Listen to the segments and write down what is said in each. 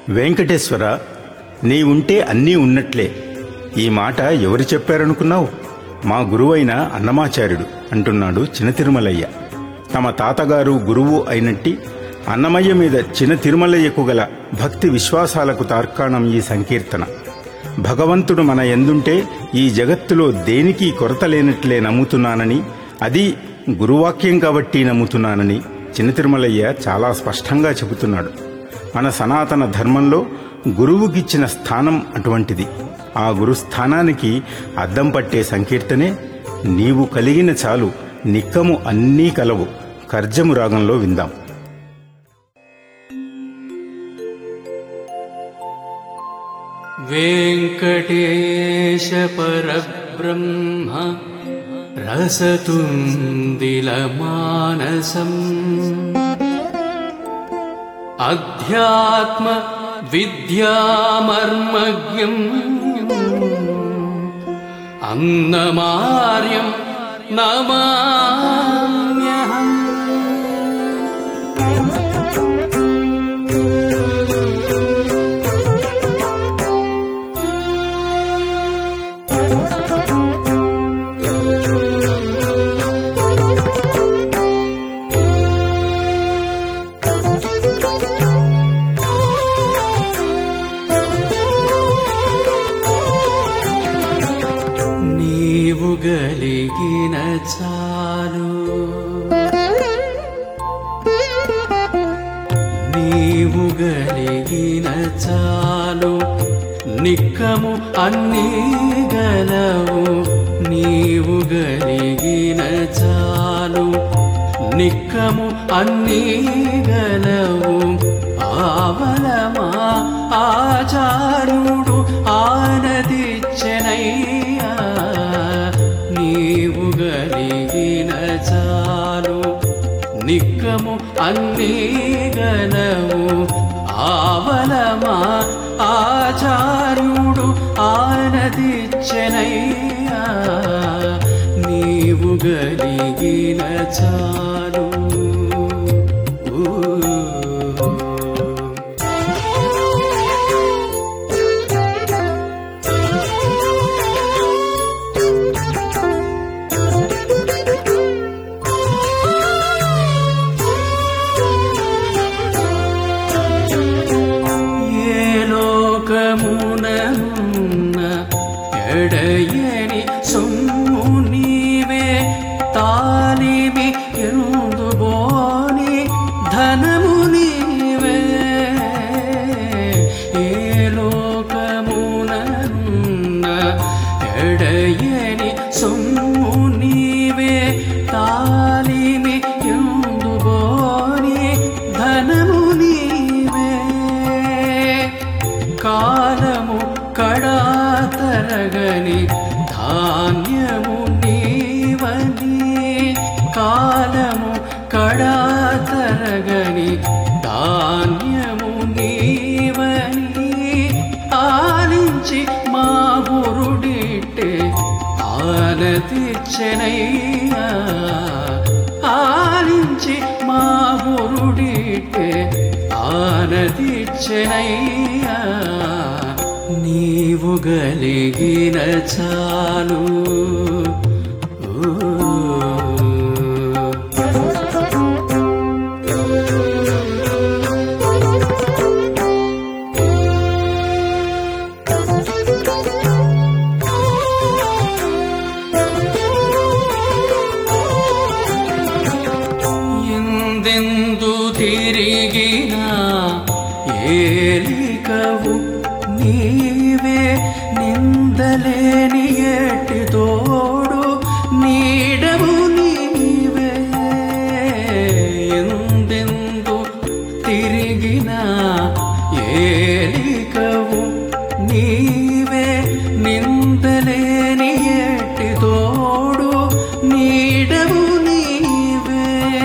వెంకటేశ్వర నీ ఉంటే అన్నీ ఉన్నట్లే ఈ మాట ఎవరు చెప్పారనుకున్నావు మా గురువైన అన్నమాచార్యుడు అంటున్నాడు చిన్న తిరుమలయ్య తమ తాతగారు గురువు అయినట్టి అన్నమయ్య మీద చిన్న తిరుమలయ్యకు గల భక్తి విశ్వాసాలకు తార్కాణం ఈ సంకీర్తన భగవంతుడు మన ఎందుంటే ఈ జగత్తులో దేనికి కొరత లేనట్లే నమ్ముతున్నానని అది గురువాక్యం కాబట్టి నమ్ముతున్నానని చిన్న తిరుమలయ్య చాలా స్పష్టంగా చెబుతున్నాడు మన సనాతన ధర్మంలో గురువుకిచ్చిన స్థానం అటువంటిది ఆ గురుస్థానానికి అద్దం పట్టే సంకీర్తనే నీవు కలిగిన చాలు నిక్కము అన్నీ కలవు కర్జము రాగంలో విందాం वेङ्कटेशपरब्रह्म रसतुन्दिलमानसम् अध्यात्म विद्यामर्मज्ञम् अन्नमार्यं नमाम्यहम् నీవు గలిగిన చాలు నీవు గలిగిన చాలు నిక్కము అన్నీ గలవు నీవు గలిగిన చాలు నిక్కము అన్నీ గలవు ఆవలమా ఆచార్యుడు ఆనదిచ్చనయ్యా నీవు గలిగిన చాలు నిక్కము అన్నీ గలవు ఆవలమా ఆచార్యుడు ఆనదిచ్చనయ్యా నీవు గలిగిన చాలు ఊ. ఏ లోకమునన్న ఎడయని సొమ్ము నీవే తాలిమి ఎందుబోని ధనము నీవే ఏ లోకమునన్న ఎడయని సొమ్ము నీవే తాలిమి ఎందుబోని ధనము నీవే కాలము కడా తరగని ధాన్యము నీవని కాలము కడా తరగని ధాన్యము నీవని ఆలించి మా గురుడిట్టే ఆనతిచ్చనయ్యా ఆలించి మా గురుడిట్టే ఆనతిచ్చనయ్యా నీవు గలిగిన చాలు ఊ. ఎందెందు తిరిగినా ఏలికవు నీవే నిందలేని ఏటి తోడు నీడము నీవే ఎందెందు తిరిగినా ఏలికవు నీవే నిందలేని ఏటి తోడు నీడము నీవే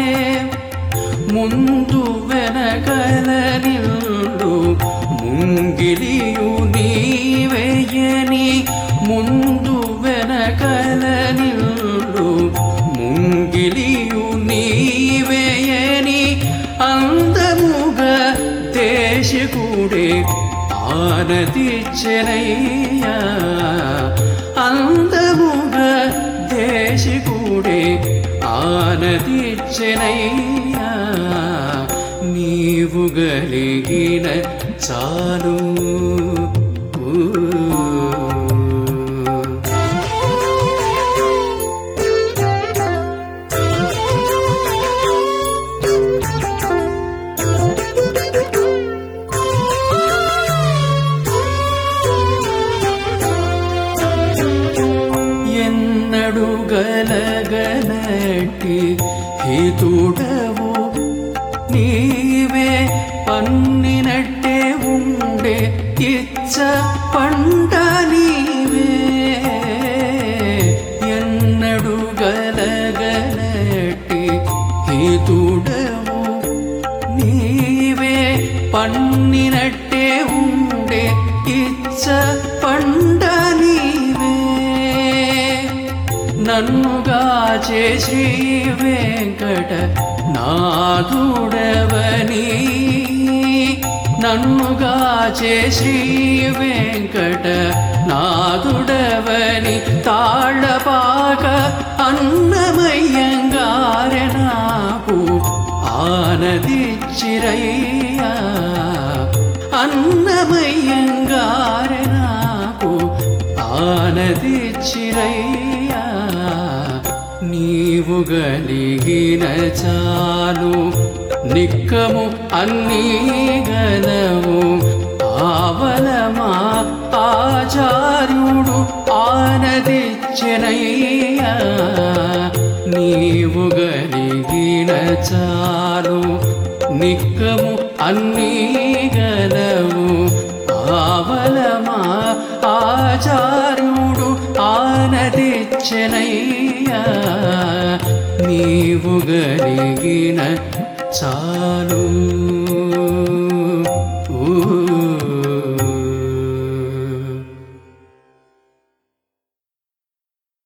ముందు వెనకల నిల్లు ముంగిలియు నీవేయని ముందు వెనకల నిల్లు ముంగిలియు నీవేయని అందముగా దేశకుడే ఆనదిచ్చనయ్యా అందముగా దేశికుడే ఆనదిచ్చనయ్యా నీవు గలిగిన చాలు ఊ. ఎన్నడు గలగనటి హితుడవు నీవే పన్నినట్టే ఉండే ఇచ్చ పంట నీవే ఎన్నడు గలగనటి హితుడవు నీవే పన్నినట్టే ఉండే ఇచ్చ పండ నీవే నన్నుగా శ్రీ వెంకట నాదుడవని నన్నుగా శ్రీ వెంకట నాదుడవని తాళపాక అన్నమయ్యంగారె నాకు ఆనదిచ్చిరయ్యా అన్నమయ్యంగారె నాకు ఆనదిచ్చిరయ్యా నీవు గలిగిన చాలు నిక్కము అన్నీ గలవు ఆవలమా ఆచార్యుడు ఆనదిచ్చనయ్యా నీవు గలిగిన చాలు నిక్కము అన్నీ గలవు ఆవలమా ఆచార్యుడు ఆనదిచ్చనయ్యా నీవు గలిగిన చాలు